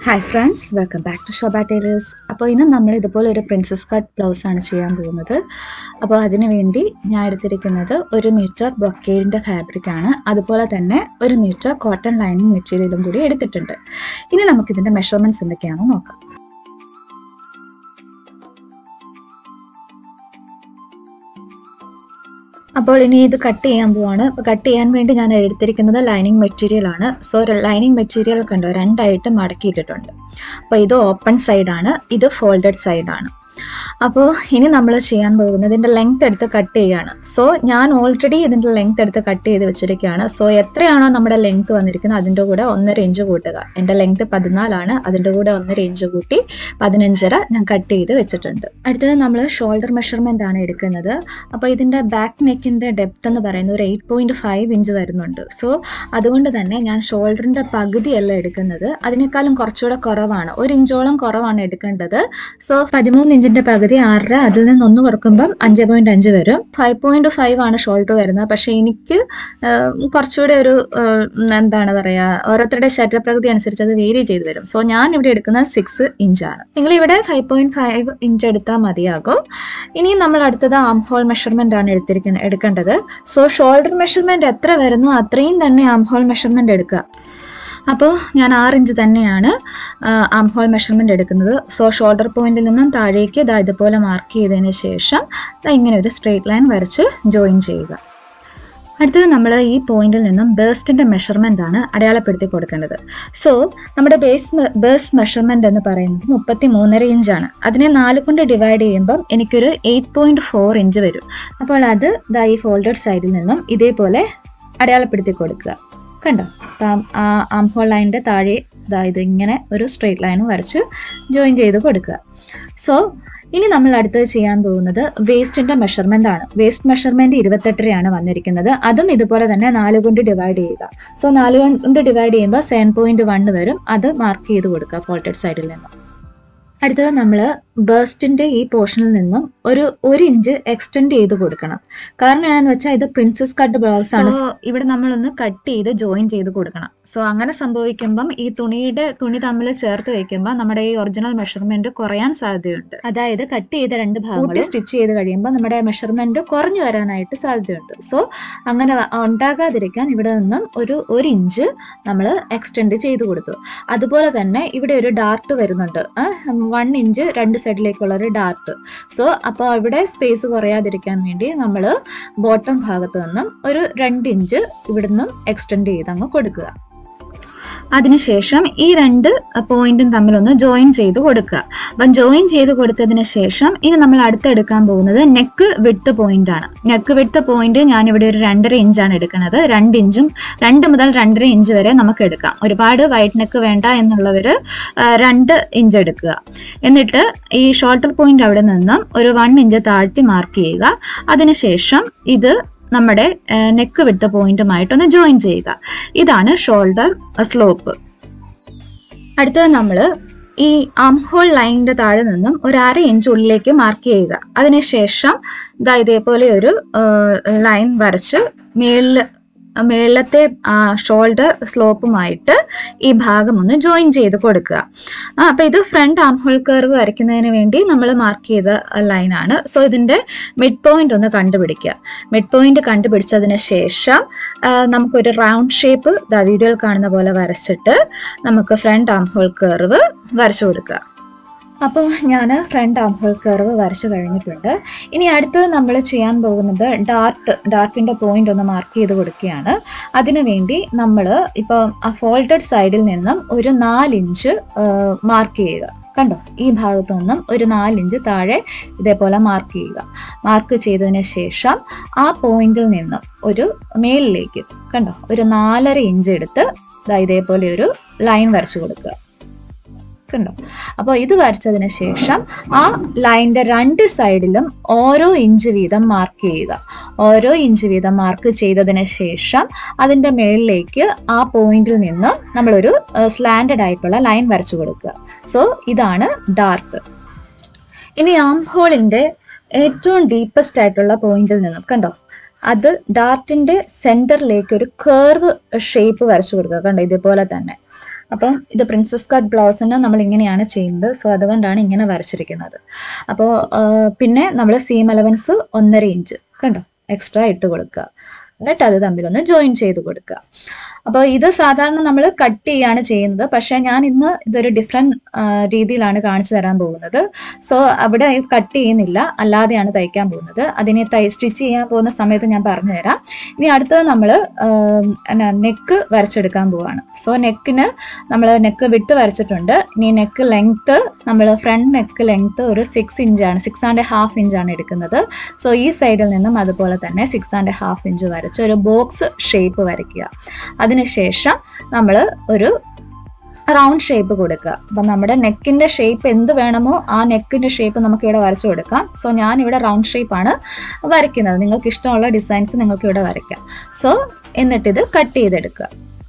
Hi friends welcome back to Shoba tailors അപ്പോൾ ഇന്ന് നമ്മൾ ഇതുപോലെ ഒരു പ്രിൻസസ് കട്ട് ബ്ലൗസ് ആണ് ചെയ്യാൻ പോകുന്നത് അപ്പോൾ അതിനു വേണ്ടി ഞാൻ എടുത്തിരിക്കുന്നത് ഒരു മീറ്റർ ബ്രൊക്കേഡിൻ്റെ ഫാബ്രിക് ആണ് അതുപോലെ തന്നെ ഒരു മീറ്റർ കോട്ടൺ ലൈനിങ് മെറ്റീരിയലും കൂടി എടുത്തിട്ടുണ്ട് ഇനി നമുക്കിതിൻ്റെ മെഷർമെൻറ്റ്സ് എന്തൊക്കെയാണെന്ന് നോക്കാം അപ്പോൾ ഇനി ഇത് കട്ട് ചെയ്യാൻ പോവാണ് അപ്പോൾ കട്ട് ചെയ്യാൻ വേണ്ടി ഞാൻ എടുത്തിരിക്കുന്നത് ലൈനിങ് മെറ്റീരിയൽ ആണ് സോ ലൈനിങ് മെറ്റീരിയൽ കണ്ടോ രണ്ടായിട്ട് മടക്കിയിട്ടിട്ടുണ്ട് അപ്പോൾ ഇത് ഓപ്പൺ സൈഡാണ് ഇത് ഫോൾഡഡ് സൈഡാണ് അപ്പോൾ ഇനി നമ്മൾ ചെയ്യാൻ പോകുന്നത് ഇതിൻ്റെ ലെങ്ത് എടുത്ത് കട്ട് ചെയ്യുകയാണ് സോ ഞാൻ ഓൾറെഡി ഇതിൻ്റെ ലെങ്ത് എടുത്ത് കട്ട് ചെയ്ത് വെച്ചിരിക്കുകയാണ് സോ എത്രയാണോ നമ്മുടെ ലെങ്ത് വന്നിരിക്കുന്നത് അതിൻ്റെ കൂടെ ഒന്നര ഇഞ്ച് കൂട്ടുക എൻ്റെ ലെങ്ത് പതിനാലാണ് അതിൻ്റെ കൂടെ ഒന്നര ഇഞ്ച് കൂട്ടി പതിനഞ്ചര ഞാൻ കട്ട് ചെയ്ത് വെച്ചിട്ടുണ്ട് അടുത്തത് നമ്മൾ ഷോൾഡർ മെഷർമെൻ്റ് ആണ് എടുക്കുന്നത് അപ്പോൾ ഇതിൻ്റെ ബാക്ക് നെക്കിൻ്റെ ഡെപ്ത് എന്ന് പറയുന്നത് ഒരു എയ്റ്റ് പോയിൻറ്റ് ഫൈവ് ഇഞ്ച് വരുന്നുണ്ട് സോ അതുകൊണ്ട് തന്നെ ഞാൻ ഷോൾഡറിൻ്റെ പകുതിയല്ല എടുക്കുന്നത് അതിനേക്കാളും കുറച്ചുകൂടെ കുറവാണ് ഒരു ഇഞ്ചോളം കുറവാണ് എടുക്കേണ്ടത് സോ പതിമൂന്ന് ഇഞ്ചിൻ്റെ പകുതി ആറര അതിൽ നിന്ന് ഒന്ന് കുറക്കുമ്പം അഞ്ച് പോയിൻറ്റ് അഞ്ച് വരും ഫൈവ് പോയിൻറ്റ് ഫൈവ് ആണ് ഷോൾഡർ വരുന്നത് പക്ഷേ എനിക്ക് ആഹ്, കുറച്ചുകൂടെ ഒരു ആഹ്, എന്താണ് പറയുക ഓരോരുത്തരുടെ ശരീരപ്രകൃതി അനുസരിച്ച് അത് വേരി ചെയ്ത് വരും സോ ഞാൻ ഇവിടെ എടുക്കുന്നത് സിക്സ് ഇഞ്ചാണ് നിങ്ങൾ ഇവിടെ ഫൈവ് പോയിൻറ്റ് ഫൈവ് ഇഞ്ച് എടുത്താൽ മതിയാകും ഇനി നമ്മൾ അടുത്തത് ആം ഹോൾ മെഷർമെൻ്റ് ആണ് എടുത്തിരിക്കുന്നത് എടുക്കേണ്ടത് സോ ഷോൾഡർ മെഷർമെൻറ്റ് എത്ര വരുന്നു അത്രയും തന്നെ ആം ഹോൾ മെഷർമെൻറ്റ് എടുക്കുക അപ്പോൾ ഞാൻ ആറ് ഇഞ്ച് തന്നെയാണ് ആം ഹോൾ മെഷർമെൻ്റ് എടുക്കുന്നത് സോ ഷോൾഡർ പോയിന്റിൽ നിന്നും താഴേക്ക് ഇതാ ഇതുപോലെ മാർക്ക് ചെയ്തതിന് ശേഷം ദാ ഇങ്ങനെ ഒരു സ്ട്രെയിറ്റ് ലൈൻ വരച്ച് ജോയിൻ ചെയ്യുക അടുത്തത് നമ്മൾ ഈ പോയിന്റിൽ നിന്നും ബേസ്റ്റിൻ്റെ മെഷർമെൻ്റ് ആണ് അടയാളപ്പെടുത്തി കൊടുക്കേണ്ടത് സോ നമ്മുടെ ബേസ് ബേസ് മെഷർമെൻ്റ് എന്ന് പറയുന്നത് മുപ്പത്തി മൂന്നര ഇഞ്ചാണ് അതിനെ നാല് കൊണ്ട് ഡിവൈഡ് ചെയ്യുമ്പം എനിക്കൊരു എയ്റ്റ് പോയിൻറ്റ് ഫോർ ഇഞ്ച് വരും അപ്പോൾ അത് ദാ ഈ ഫോൾഡഡ് സൈഡിൽ നിന്നും ഇതേപോലെ അടയാളപ്പെടുത്തി കൊടുക്കുക കണ്ടോ അപ്പം ആ ആം ഹോൾ ലൈനിൻ്റെ താഴെ ദാ ഇത് ഇങ്ങനെ ഒരു സ്ട്രെയിറ്റ് ലൈൻ വരച്ച് ജോയിൻ ചെയ്ത് കൊടുക്കുക സോ ഇനി നമ്മൾ അടുത്തത് ചെയ്യാൻ പോകുന്നത് വേസ്റ്റിന്റെ മെഷർമെന്റ് ആണ് വേസ്റ്റ് മെഷർമെന്റ് ഇരുപത്തെട്ടരയാണ് വന്നിരിക്കുന്നത് അതും ഇതുപോലെ തന്നെ നാല് കൊണ്ട് ഡിവൈഡ് ചെയ്യുക സോ നാല് കൊണ്ട് ഡിവൈഡ് ചെയ്യുമ്പോൾ സെവൻ പോയിന്റ് വൺ വരും അത് മാർക്ക് ചെയ്ത് കൊടുക്കുക ഫോൾട്ടഡ് സൈഡിൽ നിന്നും അടുത്തത് നമ്മൾ ബേസ്റ്റിന്റെ ഈ പോർഷനിൽ നിന്നും ഒരു ഒരു ഇഞ്ച് എക്സ്റ്റെൻഡ് ചെയ്ത് കൊടുക്കണം കാരണം എന്താണെന്ന് വെച്ചാൽ ഇത് പ്രിൻസസ് കട്ട് ബ്ലൗസ് ആണ് ഇവിടെ നമ്മളൊന്ന് കട്ട് ചെയ്ത് ജോയിൻ ചെയ്ത് കൊടുക്കണം സോ അങ്ങനെ സംഭവിക്കുമ്പം ഈ തുണിയുടെ തുണി തമ്മിൽ ചേർത്ത് വെക്കുമ്പോൾ നമ്മുടെ ഈ ഒറിജിനൽ മെഷർമെന്റ് കുറയാൻ സാധ്യതയുണ്ട് അതായത് കട്ട് ചെയ്ത രണ്ട് ഭാഗങ്ങൾ സ്റ്റിച്ച് ചെയ്ത് കഴിയുമ്പോൾ നമ്മുടെ മെഷർമെന്റ് കുറഞ്ഞു വരാനായിട്ട് സാധ്യതയുണ്ട് സോ അങ്ങനെ വ- ഉണ്ടാകാതിരിക്കാൻ ഇവിടെ നിന്നും ഒരു ഒരു ഇഞ്ച് നമ്മൾ എക്സ്റ്റെൻഡ് ചെയ്ത് കൊടുത്തു അതുപോലെ തന്നെ ഇവിടെ ഒരു ഡാർട്ട് വരുന്നുണ്ട് വൺ ഇഞ്ച് രണ്ട് സൈഡിലേക്കുള്ള ഒരു ഡാർട്ട് സോ അപ്പോൾ ഇവിടെ സ്പേസ് കുറയാതിരിക്കാൻ വേണ്ടി നമ്മൾ ബോട്ടം ഭാഗത്ത് നിന്നും ഒരു രണ്ട് ഇഞ്ച് ഇവിടുന്ന് എക്സ്റ്റെൻഡ് ചെയ്ത് അങ്ങ് കൊടുക്കുക അതിനുശേഷം ഈ രണ്ട് പോയിന്റും തമ്മിലൊന്ന് ജോയിൻ ചെയ്ത് കൊടുക്കുക അപ്പം ജോയിൻ ചെയ്ത് കൊടുത്തതിന് ശേഷം ഇനി നമ്മൾ അടുത്തെടുക്കാൻ പോകുന്നത് നെക്ക് വിട്ട് പോയിന്റ് ആണ് നെക്ക് വിട്ട് പോയിന്റ് ഞാനിവിടെ ഒരു രണ്ടര ഇഞ്ചാണ് എടുക്കുന്നത് രണ്ട് ഇഞ്ചും രണ്ട് മുതൽ രണ്ടര ഇഞ്ച് വരെ നമുക്ക് എടുക്കാം ഒരുപാട് വൈറ്റ് നെക്ക് വേണ്ട എന്നുള്ളവർ രണ്ട് ഇഞ്ച് എടുക്കുക എന്നിട്ട് ഈ ഷോൾഡർ പോയിന്റ് അവിടെ നിന്നും ഒരു വൺ ഇഞ്ച് താഴ്ത്തി മാർക്ക് ചെയ്യുക അതിനുശേഷം ഇത് നമ്മുടെ നെക്ക് വിട്ട പോയിന്റുമായിട്ടൊന്ന് ജോയിൻ ചെയ്യുക ഇതാണ് ഷോൾഡർ സ്ലോപ്പ് അടുത്തത് നമ്മൾ ഈ ആംഹോൾ ലൈനിന്റെ താഴെ നിന്നും ഒരു അര ഇഞ്ച് ഉള്ളിലേക്ക് മാർക്ക് ചെയ്യുക അതിനുശേഷം ഇതാ ഇതേപോലെ ഒരു ലൈൻ വരച്ച് മേളിൽ മേളത്തെ ഷോൾഡർ സ്ലോപ്പുമായിട്ട് ഈ ഭാഗം ഒന്ന് ജോയിൻ ചെയ്ത് കൊടുക്കുക ആ, അപ്പൊ ഇത് ഫ്രണ്ട് ആംഹോൾ കർവ് വരയ്ക്കുന്നതിന് വേണ്ടി നമ്മൾ മാർക്ക് ചെയ്ത ലൈനാണ് സോ ഇതിന്റെ മിഡ് പോയിന്റ് ഒന്ന് കണ്ടുപിടിക്കുക മിഡ് പോയിന്റ് കണ്ടുപിടിച്ചതിന് ശേഷം ആ, നമുക്കൊരു റൗണ്ട് ഷേപ്പ് ദാ വീഡിയോയിൽ കാണുന്ന പോലെ വരച്ചിട്ട് നമുക്ക് ഫ്രണ്ട് ആം ഹോൾ കർവ് വരച്ചു കൊടുക്കുക അപ്പോൾ ഞാൻ ഫ്രണ്ട് ആം ഹോൾ കർവ് വരച്ചു കഴിഞ്ഞിട്ടുണ്ട് ഇനി അടുത്തത് നമ്മൾ ചെയ്യാൻ പോകുന്നത് ഡാർട്ട് ഡാർട്ടിൻ്റെ പോയിന്റ് ഒന്ന് മാർക്ക് ചെയ്ത് കൊടുക്കുകയാണ് അതിനുവേണ്ടി നമ്മൾ ഇപ്പോൾ ആ ഫോൾഡഡ് സൈഡിൽ നിന്നും ഒരു നാലിഞ്ച് മാർക്ക് ചെയ്യുക കണ്ടോ ഈ ഭാഗത്ത് നിന്നും ഒരു നാലിഞ്ച് താഴെ ഇതേപോലെ മാർക്ക് ചെയ്യുക മാർക്ക് ചെയ്തതിന് ശേഷം ആ പോയിന്റിൽ നിന്നും ഒരു മേളിലേക്ക് കണ്ടോ ഒരു നാലര ഇഞ്ച് എടുത്ത് ദാ ഇതേപോലെ ഒരു ലൈൻ വരച്ചു കൊടുക്കുക കണ്ടോ അപ്പോൾ ഇത് വരച്ചതിന് ശേഷം ആ ലൈനിന്റെ രണ്ട് സൈഡിലും ഓരോ ഇഞ്ച് വീതം മാർക്ക് ചെയ്യുക ഓരോ ഇഞ്ച് വീതം മാർക്ക് ചെയ്തതിന് ശേഷം അതിൻ്റെ മേളിലേക്ക് ആ പോയിന്റിൽ നിന്ന് നമ്മളൊരു സ്ലാൻഡഡ് ആയിട്ടുള്ള ലൈൻ വരച്ചു കൊടുക്കുക സോ ഇതാണ് ഡാർക്ക് ഇനി ആം ഹോളിന്റെ ഏറ്റവും ഡീപ്പസ്റ്റ് ആയിട്ടുള്ള പോയിന്റിൽ നിന്നും കണ്ടോ അത് ഡാർട്ടിന്റെ സെന്ററിലേക്ക് ഒരു കേർവ് ഷേപ്പ് വരച്ചു കൊടുക്കുക കണ്ടോ ഇതേപോലെ തന്നെ അപ്പം ഇത് പ്രിൻസസ് കട്ട് ബ്ലൗസിന് നമ്മൾ ഇങ്ങനെയാണ് ചെയ്യുന്നത് സോ അതുകൊണ്ടാണ് ഇങ്ങനെ വരച്ചിരിക്കുന്നത് അപ്പോൾ പിന്നെ നമ്മൾ സീം അലവൻസ് ഒന്നര ഇഞ്ച് കണ്ടോ എക്സ്ട്രാ ഇട്ട് കൊടുക്കുക എന്നിട്ട് അത് തമ്മിലൊന്ന് ജോയിൻ ചെയ്ത് കൊടുക്കുക അപ്പോൾ ഇത് സാധാരണ നമ്മൾ കട്ട് ചെയ്യാണ് ചെയ്യുന്നത് പക്ഷേ ഞാൻ ഇന്ന് ഇതൊരു ഡിഫറെൻറ്റ് രീതിയിലാണ് കാണിച്ചു തരാൻ പോകുന്നത് സോ അവിടെ കട്ട് ചെയ്യുന്നില്ല അല്ലാതെയാണ് തയ്ക്കാൻ പോകുന്നത് അതിനെ തൈ സ്റ്റിച്ച് ചെയ്യാൻ പോകുന്ന സമയത്ത് ഞാൻ പറഞ്ഞു തരാം ഇനി അടുത്തത് നമ്മൾ എന്നാ നെക്ക് വരച്ചെടുക്കാൻ പോവാണ് സോ നെക്കിന് നമ്മൾ നെക്ക് വിട്ട് വരച്ചിട്ടുണ്ട് ഇനി നെക്ക് ലെങ്ത്ത് നമ്മൾ ഫ്രണ്ട് നെക്ക് ലെങ്ത്ത് ഒരു സിക്സ് ഇഞ്ചാണ് സിക്സ് ആൻഡ് ഹാഫ് ഇഞ്ചാണ് എടുക്കുന്നത് സോ ഈ സൈഡിൽ നിന്നും അതുപോലെ തന്നെ സിക്സ് ആൻഡ് ഹാഫ് ഇഞ്ച് വരച്ച് ഒരു ബോക്സ് ഷേപ്പ് വരയ്ക്കുക അതിനുശേഷം നമ്മൾ ഒരു റൗണ്ട് ഷേപ്പ് കൊടുക്കുക അപ്പം നമ്മുടെ നെക്കിന്റെ ഷേപ്പ് എന്ത് വേണമോ ആ നെക്കിന്റെ ഷേപ്പ് നമുക്ക് ഇവിടെ വരച്ചു കൊടുക്കാം സോ ഞാൻ ഇവിടെ റൗണ്ട് ഷേപ്പാണ് വരയ്ക്കുന്നത് നിങ്ങൾക്ക് ഇഷ്ടമുള്ള ഡിസൈൻസ് നിങ്ങൾക്ക് ഇവിടെ വരയ്ക്കാം സോ എന്നിട്ടിത് കട്ട് ചെയ്തെടുക്കുക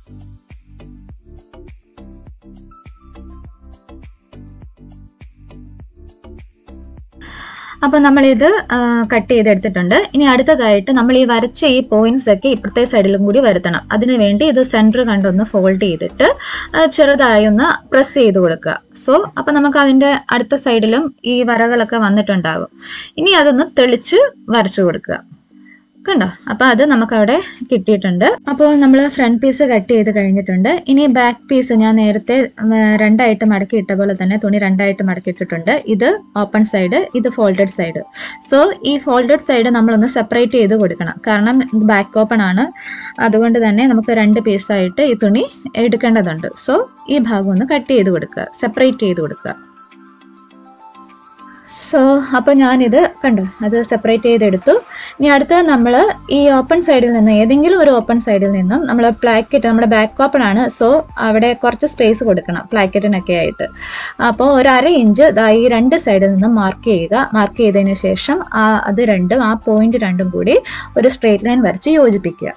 അപ്പോൾ നമ്മളിത് കട്ട് ചെയ്തെടുത്തിട്ടുണ്ട് ഇനി അടുത്തതായിട്ട് നമ്മൾ ഈ വരച്ച ഈ പോയിന്റ്സ് ഒക്കെ ഇപ്പുറത്തെ സൈഡിലും കൂടി വരുത്തണം അതിനു വേണ്ടി ഇത് സെൻറ്റർ കണ്ടൊന്ന് ഫോൾഡ് ചെയ്തിട്ട് ആ, ചെറുതായി ഒന്ന് പ്രസ് ചെയ്ത് കൊടുക്കുക സോ അപ്പോൾ നമുക്ക് അതിൻ്റെ അടുത്ത സൈഡിലും ഈ വരകളൊക്കെ വന്നിട്ടുണ്ടാകും ഇനി അതൊന്ന് തെളിച്ച് വരച്ചു കൊടുക്കുക കണ്ടോ അപ്പോൾ അത് നമുക്കവിടെ കിട്ടിയിട്ടുണ്ട് അപ്പോൾ നമ്മൾ ഫ്രണ്ട് പീസ് കട്ട് ചെയ്ത് കഴിഞ്ഞിട്ടുണ്ട് ഇനി ബാക്ക് പീസ് ഞാൻ നേരത്തെ ഉം, രണ്ടായിട്ട് മടക്കി ഇട്ട പോലെ തന്നെ തുണി രണ്ടായിട്ട് മടക്കി ഇട്ടിട്ടുണ്ട് ഇത് ഓപ്പൺ സൈഡ് ഇത് ഫോൾഡഡ് സൈഡ് സോ ഈ ഫോൾഡഡ് സൈഡ് നമ്മളൊന്ന് സെപ്പറേറ്റ് ചെയ്ത് കൊടുക്കണം കാരണം ബാക്ക് ഓപ്പൺ ആണ് അതുകൊണ്ട് തന്നെ നമുക്ക് രണ്ട് പീസായിട്ട് ഈ തുണി എടുക്കേണ്ടതുണ്ട് സോ ഈ ഭാഗം ഒന്ന് കട്ട് ചെയ്ത് കൊടുക്കുക സെപ്പറേറ്റ് ചെയ്ത് കൊടുക്കുക സോ അപ്പോൾ ഞാനിത് കണ്ടു അത് സെപ്പറേറ്റ് ചെയ്തെടുത്തു ഇനി അടുത്ത നമ്മൾ ഈ ഓപ്പൺ സൈഡിൽ നിന്ന് ഏതെങ്കിലും ഒരു ഓപ്പൺ സൈഡിൽ നിന്നും നമ്മൾ പ്ലാക്കറ്റ് നമ്മുടെ ബാക്ക് ഓപ്പൺ ആണ് സോ അവിടെ കുറച്ച് സ്പേസ് കൊടുക്കണം പ്ലാക്കറ്റിനൊക്കെ ആയിട്ട് അപ്പോൾ ഒരു അര ഇഞ്ച് ദാ ഈ രണ്ട് സൈഡിൽ നിന്നും മാർക്ക് ചെയ്യുക മാർക്ക് ചെയ്തതിന് ശേഷം ആ അത് രണ്ടും ആ പോയിന്റ് രണ്ടും കൂടി ഒരു സ്ട്രേറ്റ് ലൈൻ വരച്ച് യോജിപ്പിക്കുക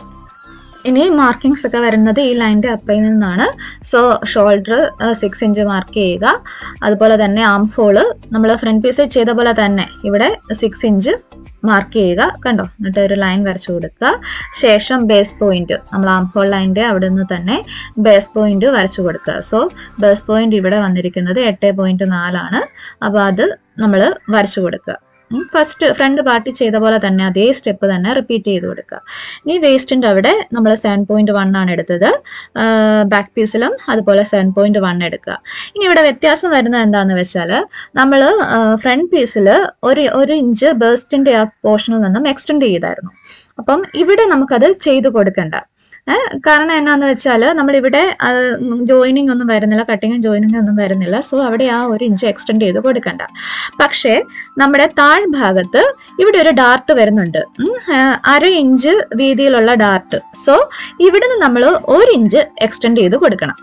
ഇനി മാർക്കിങ്സ് ഒക്കെ വരുന്നത് ഈ ലൈൻ്റെ അപ്പയിൽ നിന്നാണ് so shoulder six inch mark ചെയ്യുക അതുപോലെ തന്നെ ആം ഹോള് നമ്മൾ ഫ്രണ്ട് പീസ് ചെയ്ത പോലെ തന്നെ ഇവിടെ സിക്സ് ഇഞ്ച് മാർക്ക് ചെയ്യുക കണ്ടോ എന്നിട്ട് ഒരു ലൈൻ വരച്ചു കൊടുക്കുക ശേഷം ബേസ് പോയിന്റ് നമ്മൾ ആം ഹോൾ ലൈൻ്റെ അവിടെ നിന്ന് തന്നെ ബേസ് പോയിന്റ് വരച്ചു കൊടുക്കുക സോ ബേസ് പോയിന്റ് ഇവിടെ വന്നിരിക്കുന്നത് എട്ട് പോയിന്റ് നാലാണ് അപ്പോൾ അത് നമ്മൾ വരച്ചു കൊടുക്കുക ഫസ്റ്റ് ഫ്രണ്ട് പാർട്ടി ചെയ്ത പോലെ തന്നെ അതേ സ്റ്റെപ്പ് തന്നെ റിപ്പീറ്റ് ചെയ്ത് കൊടുക്കുക ഇനി വേസ്റ്റിൻ്റെ അവിടെ നമ്മൾ സെവൻ പോയിന്റ് വൺ ആണ് എടുത്തത് ബാക്ക് പീസിലും അതുപോലെ സെവൻ പോയിന്റ് വൺ എടുക്കുക ഇനി ഇവിടെ വ്യത്യാസം വരുന്നത് എന്താണെന്ന് വെച്ചാൽ നമ്മൾ ഫ്രണ്ട് പീസിൽ ഒരു ഒരു ഇഞ്ച് ബേസ്റ്റിൻ്റെ ആ പോർഷനിൽ നിന്നും എക്സ്റ്റെൻഡ് ചെയ്തായിരുന്നു അപ്പം ഇവിടെ നമുക്കത് ചെയ്തു കൊടുക്കണ്ട ഏഹ് കാരണം എന്നാന്ന് വെച്ചാൽ നമ്മളിവിടെ ജോയിനിങ് ഒന്നും വരുന്നില്ല കട്ടിങ്ങും ജോയിനിങ്ങും ഒന്നും വരുന്നില്ല സോ അവിടെ ആ ഒരു ഇഞ്ച് എക്സ്റ്റെൻഡ് ചെയ്ത് കൊടുക്കണ്ട പക്ഷേ നമ്മുടെ താഴ്ഭാഗത്ത് ഇവിടെ ഒരു ഡാർട്ട് വരുന്നുണ്ട് ഉം, ആ, അര ഇഞ്ച് വീതിയിലുള്ള ഡാർട്ട് സോ ഇവിടുന്ന് നമ്മൾ ഒരു ഇഞ്ച് എക്സ്റ്റെൻഡ് ചെയ്ത് കൊടുക്കണം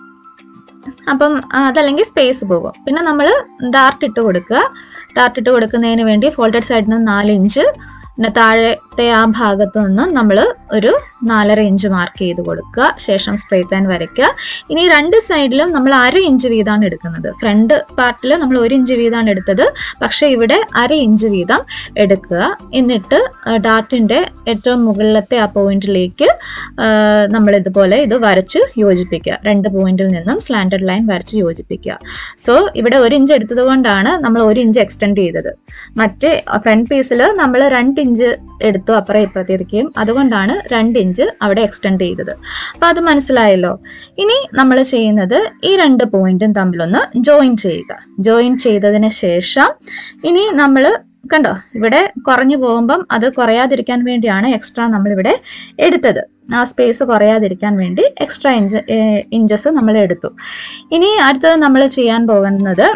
അപ്പം ആ, അതല്ലെങ്കിൽ സ്പേസ് പോകും പിന്നെ നമ്മൾ ഡാർട്ട് ഇട്ട് കൊടുക്കുക ഡാർട്ട് ഇട്ട് കൊടുക്കുന്നതിന് വേണ്ടി ഫോൾഡഡ് സൈഡിൽ നിന്ന് നാല് ഇഞ്ച് പിന്നെ താഴത്തെ ആ ഭാഗത്ത് നിന്ന് നമ്മൾ ഒരു നാലര ഇഞ്ച് മാർക്ക് ചെയ്ത് കൊടുക്കുക ശേഷം സ്ട്രേറ്റ് ലൈൻ വരയ്ക്കുക ഇനി രണ്ട് സൈഡിലും നമ്മൾ അര ഇഞ്ച് വീതമാണ് എടുക്കുന്നത് ഫ്രണ്ട് പാർട്ടിൽ നമ്മൾ ഒരു ഇഞ്ച് വീതമാണ് എടുത്തത് പക്ഷേ ഇവിടെ അര ഇഞ്ച് വീതം എടുക്കുക എന്നിട്ട് ഡാർട്ടിൻ്റെ ഏറ്റവും മുകളിലത്തെ ആ പോയിന്റിലേക്ക് നമ്മൾ ഇതുപോലെ ഇത് വരച്ച് യോജിപ്പിക്കുക രണ്ട് പോയിന്റിൽ നിന്നും സ്ലാൻഡഡ് ലൈൻ വരച്ച് യോജിപ്പിക്കുക സോ ഇവിടെ ഒരു ഇഞ്ച് എടുത്തത് കൊണ്ടാണ് നമ്മൾ ഒരു ഇഞ്ച് എക്സ്റ്റെൻഡ് ചെയ്തത് മറ്റേ ഫ്രണ്ട് പീസിൽ നമ്മൾ രണ്ട് ഇഞ്ച് എടുത്തു അപ്പുറം ഇപ്പുറത്തേക്കും അതുകൊണ്ടാണ് രണ്ട് ഇഞ്ച് അവിടെ എക്സ്റ്റെൻഡ് ചെയ്തത് അപ്പോൾ അത് മനസ്സിലായല്ലോ ഇനി നമ്മൾ ചെയ്യുന്നത് ഈ രണ്ട് പോയിന്റും തമ്മിലൊന്ന് ജോയിൻ ചെയ്യുക ജോയിൻ ചെയ്തതിന് ശേഷം ഇനി നമ്മൾ കണ്ടോ ഇവിടെ കുറഞ്ഞു പോകുമ്പം അത് കുറയാതിരിക്കാൻ വേണ്ടിയാണ് എക്സ്ട്രാ നമ്മളിവിടെ എടുത്തത് ആ സ്പേസ് കുറയാതിരിക്കാൻ വേണ്ടി എക്സ്ട്രാ ഇഞ്ച് ഇഞ്ചസ് നമ്മൾ എടുത്തു ഇനി അടുത്തത് നമ്മൾ ചെയ്യാൻ പോകുന്നത്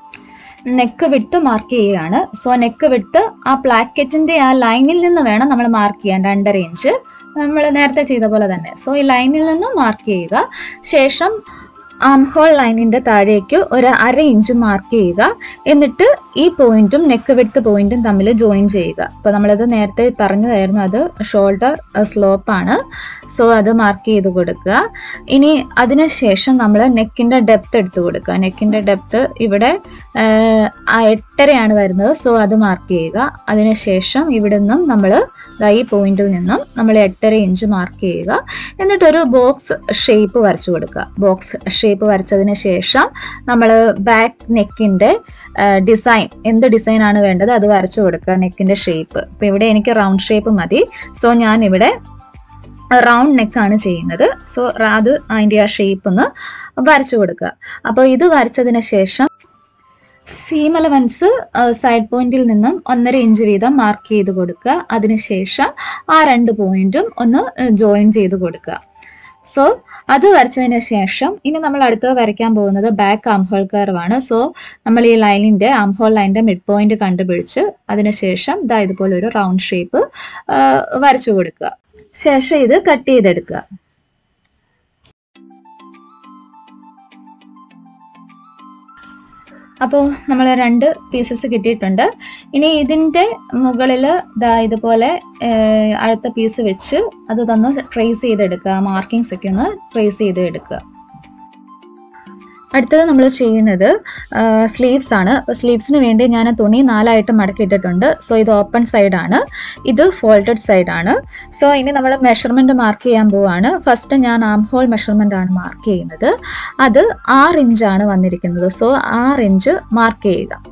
നെക്ക് വിട്ട് മാർക്ക് ചെയ്യുകയാണ് സോ നെക്ക് വിട്ട് ആ പ്ലാക്കറ്റിന്റെ ആ ലൈനിൽ നിന്ന് വേണം നമ്മൾ മാർക്ക് ചെയ്യാൻ രണ്ടര ഇഞ്ച് നമ്മൾ നേരത്തെ ചെയ്ത പോലെ തന്നെ സോ ഈ ലൈനിൽ നിന്ന് മാർക്ക് ചെയ്യുക ശേഷം ആംഹോൾ ലൈനിന്റെ താഴേക്ക് ഒരു അര ഇഞ്ച് മാർക്ക് ചെയ്യുക എന്നിട്ട് ഈ പോയിന്റും നെക്ക് വിട്ട് പോയിന്റും തമ്മിൽ ജോയിൻ ചെയ്യുക അപ്പോൾ നമ്മളത് നേരത്തെ പറഞ്ഞതായിരുന്നു അത് ഷോൾഡർ സ്ലോപ്പ് ആണ് സോ അത് മാർക്ക് ചെയ്ത് കൊടുക്കുക ഇനി അതിനുശേഷം നമ്മൾ നെക്കിന്റെ ഡെപ്ത് എടുത്ത് കൊടുക്കുക നെക്കിന്റെ ഡെപ്ത് ഇവിടെ ആഹ്, ആ എട്ടരയാണ് വരുന്നത് സോ അത് മാർക്ക് ചെയ്യുക അതിനുശേഷം ഇവിടെ നിന്നും നമ്മൾ ഈ പോയിന്റിൽ നിന്നും നമ്മൾ എട്ടര ഇഞ്ച് മാർക്ക് ചെയ്യുക എന്നിട്ടൊരു ബോക്സ് ഷേപ്പ് വരച്ചു കൊടുക്കുക ബോക്സ് ഷേപ്പ് ഷേപ്പ് വരച്ചതിന് ശേഷം നമ്മൾ ബാക്ക് നെക്കിൻ്റെ ഡിസൈൻ എന്ത് ഡിസൈൻ ആണ് വേണ്ടത് അത് വരച്ചു കൊടുക്കുക നെക്കിൻ്റെ ഷേപ്പ് ഇപ്പം ഇവിടെ എനിക്ക് റൗണ്ട് ഷേപ്പ് മതി സോ ഞാൻ ഇവിടെ റൗണ്ട് നെക്കാണ് ചെയ്യുന്നത് സോ അത് അതിൻ്റെ ആ ഷേപ്പ് ഒന്ന് വരച്ചു കൊടുക്കുക അപ്പോൾ ഇത് വരച്ചതിന് ശേഷം സീം അലവൻസ് സൈഡ് പോയിന്റിൽ നിന്നും ഒന്നര ഇഞ്ച് വീതം മാർക്ക് ചെയ്ത് കൊടുക്കുക അതിനുശേഷം ആ രണ്ട് പോയിന്റും ഒന്ന് ജോയിൻ ചെയ്ത് കൊടുക്കുക സോ അത് വരച്ചതിന് ശേഷം ഇനി നമ്മൾ അടുത്തത് വരയ്ക്കാൻ പോകുന്നത് ബാക്ക് ആംഹോൾ കർവാണ് സോ നമ്മൾ ഈ ലൈനിന്റെ ആംഹോൾ ലൈനിന്റെ മിഡ് പോയിന്റ് കണ്ടുപിടിച്ച് അതിനുശേഷം ഇതാ ഇതുപോലെ ഒരു റൗണ്ട് ഷേപ്പ് വരച്ചു കൊടുക്കുക ശേഷം ഇത് കട്ട് ചെയ്തെടുക്കുക അപ്പോൾ നമ്മൾ രണ്ട് പീസസ് കിട്ടിയിട്ടുണ്ട് ഇനി ഇതിൻ്റെ മുകളിൽ ദാ ഇതുപോലെ ഏഹ്, അടുത്ത പീസ് വെച്ച് അത് തന്ന് ട്രേസ് ചെയ്തെടുക്കുക മാർക്കിങ്സ് ഒക്കെ ഒന്ന് ട്രേസ് ചെയ്ത് എടുക്കുക അടുത്തത് നമ്മൾ ചെയ്യുന്നത് സ്ലീവ്സ് ആണ് അപ്പോൾ സ്ലീവ്സിന് വേണ്ടി ഞാൻ തുണി നാലായിട്ട് മടക്കിയിട്ടിട്ടുണ്ട് സോ ഇത് ഓപ്പൺ സൈഡാണ് ഇത് ഫോൾഡഡ് സൈഡാണ് സോ ഇനി നമ്മൾ മെഷർമെൻറ്റ് മാർക്ക് ചെയ്യാൻ പോവാണ് ഫസ്റ്റ് ഞാൻ ആം ഹോൾ മെഷർമെൻ്റ് ആണ് മാർക്ക് ചെയ്യുന്നത് അത് ആറ് ഇഞ്ചാണ് വന്നിരിക്കുന്നത് സോ ആറ് ഇഞ്ച് മാർക്ക് ചെയ്യുക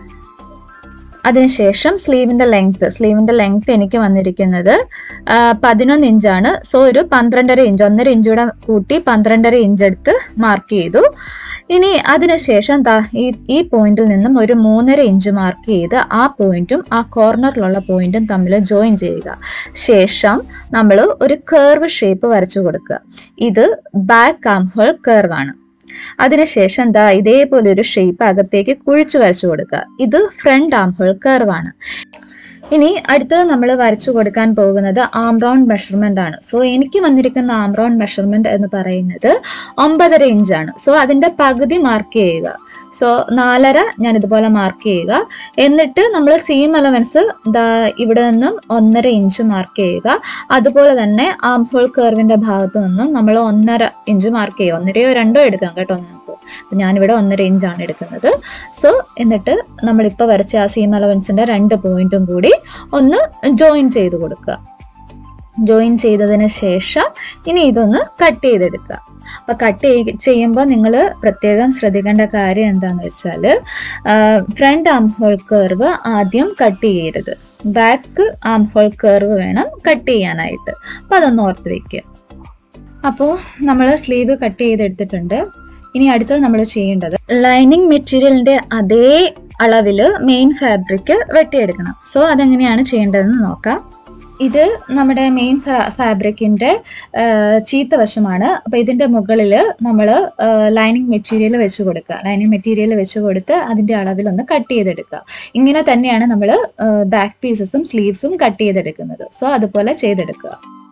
അതിനുശേഷം സ്ലീവിൻ്റെ ലെങ്ത് സ്ലീവിൻ്റെ ലെങ്ത് എനിക്ക് വന്നിരിക്കുന്നത് ആ, പതിനൊന്ന് ഇഞ്ചാണ് സോ ഒരു പന്ത്രണ്ടര ഇഞ്ച് ഒന്നര ഇഞ്ചൂടെ കൂട്ടി പന്ത്രണ്ടര ഇഞ്ച് എടുത്ത് മാർക്ക് ചെയ്തു ഇനി അതിനുശേഷം ദാ ഈ ഈ പോയിന്റിൽ നിന്നും ഒരു മൂന്നര ഇഞ്ച് മാർക്ക് ചെയ്ത് ആ പോയിന്റും ആ കോർണറിലുള്ള പോയിന്റും തമ്മിൽ ജോയിൻ ചെയ്യുക ശേഷം നമ്മൾ ഒരു കേർവ് ഷേപ്പ് വരച്ചു കൊടുക്കുക ഇത് ബാക്ക് ആം ഹോൾ കേർവാണ് അതിനുശേഷം എന്താ ഇതേപോലെ ഒരു ഷേപ്പ് അകത്തേക്ക് കുഴിച്ചു വരച്ചു കൊടുക്കുക ഇത് ഫ്രണ്ട് ആം ഹോൾ കർവാണ് ഇനി അടുത്തത് നമ്മൾ വരച്ചു കൊടുക്കാൻ പോകുന്നത് ആം റൗണ്ട് മെഷർമെന്റ് ആണ് സോ എനിക്ക് വന്നിരിക്കുന്ന ആം റൗണ്ട് മെഷർമെന്റ് എന്ന് പറയുന്നത് ഒമ്പതര ഇഞ്ചാണ് സോ അതിന്റെ പകുതി മാർക്ക് ചെയ്യുക സോ നാലര ഞാൻ ഇതുപോലെ മാർക്ക് ചെയ്യുക എന്നിട്ട് നമ്മൾ സീം അലവൻസ് ദാ ഇവിടെ നിന്നും ഒന്നര ഇഞ്ച് മാർക്ക് ചെയ്യുക അതുപോലെ തന്നെ ആം ഹോൾ കർവിന്റെ ഭാഗത്ത് നിന്നും നമ്മൾ ഒന്നര ഇഞ്ച് മാർക്ക് ചെയ്യുക ഒന്നരയോ രണ്ടോ എടുക്കാം കേട്ടോ നിങ്ങൾക്ക് അപ്പൊ ഞാനിവിടെ ഒന്നര ഇഞ്ചാണ് എടുക്കുന്നത് സോ എന്നിട്ട് നമ്മളിപ്പോൾ വരച്ച ആ സീം അലവൻസിന്റെ രണ്ട് പോയിന്റും കൂടി ഒന്ന് ജോയിൻ ചെയ്ത് കൊടുക്കുക ജോയിൻ ചെയ്തതിന് ശേഷം ഇനി ഇതൊന്ന് കട്ട് ചെയ്തെടുക്കുക അപ്പൊ കട്ട് ചെയ്യുമ്പോൾ നിങ്ങൾ പ്രത്യേകം ശ്രദ്ധിക്കേണ്ട കാര്യം എന്താന്ന് വെച്ചാൽ ഫ്രണ്ട് ആം ഹോൾ കർവ് ആദ്യം കട്ട് ചെയ്യരുത് ബാക്ക് ആം ഹോൾ കർവ് വേണം കട്ട് ചെയ്യാനായിട്ട് അപ്പൊ അതൊന്ന് ഓർത്ത് വെക്കുക അപ്പോൾ നമ്മൾ സ്ലീവ് കട്ട് ചെയ്തെടുത്തിട്ടുണ്ട് ഇനി അടുത്തത് നമ്മൾ ചെയ്യേണ്ടത് ലൈനിങ് മെറ്റീരിയലിന്റെ അതേ അളവിൽ മെയിൻ ഫാബ്രിക് വെട്ടിയെടുക്കണം സോ അതെങ്ങനെയാണ് ചെയ്യേണ്ടതെന്ന് നോക്കാം ഇത് നമ്മുടെ മെയിൻ ഫാബ്രിക്കിന്റെ ചീത്ത വശമാണ് അപ്പോൾ ഇതിന്റെ മുകളിൽ നമ്മൾ ലൈനിങ് മെറ്റീരിയൽ വെച്ച് കൊടുക്കുക ലൈനിങ് മെറ്റീരിയൽ വെച്ച് കൊടുത്ത് അതിന്റെ അളവിൽ ഒന്ന് കട്ട് ചെയ്തെടുക്കുക ഇങ്ങനെ തന്നെയാണ് നമ്മൾ ബാക്ക് പീസസും സ്ലീവ്സും കട്ട് ചെയ്തെടുക്കുന്നത് സോ അതുപോലെ ചെയ്തെടുക്കുക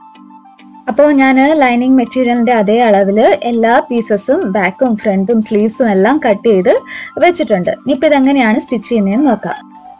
അപ്പോൾ ഞാൻ ലൈനിങ് മെറ്റീരിയലിന്റെ അതേ അളവിൽ എല്ലാ പീസസും ബാക്കും ഫ്രണ്ടും സ്ലീവ്സും എല്ലാം കട്ട് ചെയ്ത് വെച്ചിട്ടുണ്ട് ഇനിയിപ്പോൾ ഇതെങ്ങനെയാണ് സ്റ്റിച്ച് ചെയ്യുന്നതെന്ന് നോക്കാം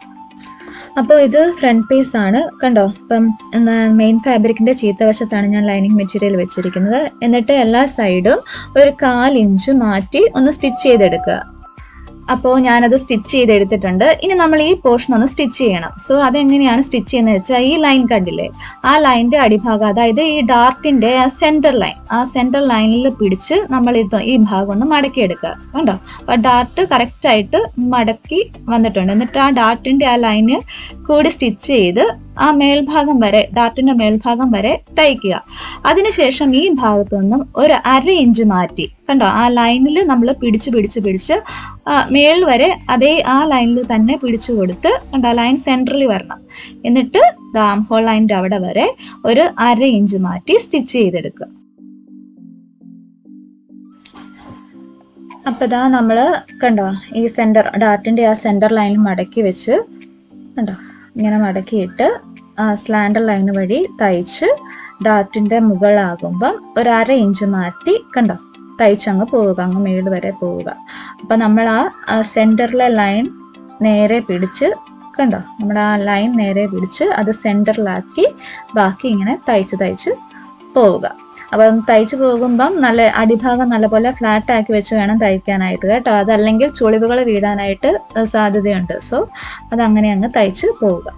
അപ്പോൾ ഇത് ഫ്രണ്ട് പീസ് ആണ് കണ്ടോ ഇപ്പം മെയിൻ ഫാബ്രിക്കിന്റെ ചീത്തവശത്താണ് ഞാൻ ലൈനിങ് മെറ്റീരിയൽ വെച്ചിരിക്കുന്നത് എന്നിട്ട് എല്ലാ സൈഡും ഒരു കാൽ ഇഞ്ച് മാറ്റി ഒന്ന് സ്റ്റിച്ച് ചെയ്തെടുക്കുക അപ്പോൾ ഞാനത് സ്റ്റിച്ച് ചെയ്തെടുത്തിട്ടുണ്ട് ഇനി നമ്മൾ ഈ പോർഷൻ ഒന്ന് സ്റ്റിച്ച് ചെയ്യണം സോ അതെങ്ങനെയാണ് സ്റ്റിച്ച് ചെയ്യുന്നത് വെച്ചാൽ ഈ ലൈൻ കണ്ടില്ലേ ആ ലൈനിന്റെ അടിഭാഗം അതായത് ഈ ഡാർട്ടിന്റെ ആ സെന്റർ ലൈൻ ആ സെന്റർ ലൈനിൽ പിടിച്ച് നമ്മൾ ഇത് ഈ ഭാഗം ഒന്ന് മടക്കി എടുക്കുക കണ്ടോ അപ്പൊ ഡാർട്ട് കറക്റ്റ് ആയിട്ട് മടക്കി വന്നിട്ടുണ്ട് എന്നിട്ട് ആ ഡാർട്ടിന്റെ ആ ലൈന് കൂടി സ്റ്റിച്ച് ചെയ്ത് ആ മേൽഭാഗം വരെ ഡാർട്ടിന്റെ മേൽഭാഗം വരെ തയ്ക്കുക അതിനുശേഷം ഈ ഭാഗത്തു നിന്നും ഒരു അര ഇഞ്ച് മാറ്റി കണ്ടോ ആ ലൈനിൽ നമ്മൾ പിടിച്ച് പിടിച്ച് പിടിച്ച് മേൾ വരെ അതേ ആ ലൈനിൽ തന്നെ പിടിച്ചു കൊടുത്ത് കണ്ടോ ലൈൻ സെൻട്രലിൽ വരണം എന്നിട്ട് ദാം ഹോൾ ലൈനിന്റെ അവിടെ വരെ ഒരു അര ഇഞ്ച് മാറ്റി സ്റ്റിച്ച് ചെയ്തെടുക്കുക അപ്പൊ ഇതാ നമ്മൾ കണ്ടോ ഈ സെന്റർ ഡാർട്ടിന്റെ ആ സെന്റർ ലൈനിൽ മടക്കി വെച്ച് കണ്ടോ ഇങ്ങനെ മടക്കിയിട്ട് ആ സ്ലാൻഡർ ലൈൻ വഴി തയ്ച്ച് ഡാർട്ടിന്റെ മുകളാകുമ്പം ഒരു അര ഇഞ്ച് മാറ്റി കണ്ടോ തയ്ച്ചങ്ങ് പോവുക അങ്ങ് മേട് വരെ പോവുക അപ്പൊ നമ്മൾ ആ സെന്ററിലെ ലൈൻ നേരെ പിടിച്ച് കണ്ടോ നമ്മുടെ ആ ലൈൻ നേരെ പിടിച്ച് അത് സെന്ററിലാക്കി ബാക്കി ഇങ്ങനെ തയ്ച്ച് തയ്ച്ച് പോവുക അപ്പം തയ്ച്ചു പോകുമ്പം നല്ല അടിഭാഗം നല്ലപോലെ ഫ്ലാറ്റ് ആക്കി വെച്ച് വേണം തയ്ക്കാനായിട്ട് കേട്ടോ അതല്ലെങ്കിൽ ചുളിവുകൾ വീഴാനായിട്ട് സാധ്യതയുണ്ട് സോ അതങ്ങനെ അങ്ങ് തയ്ച്ച് പോവുക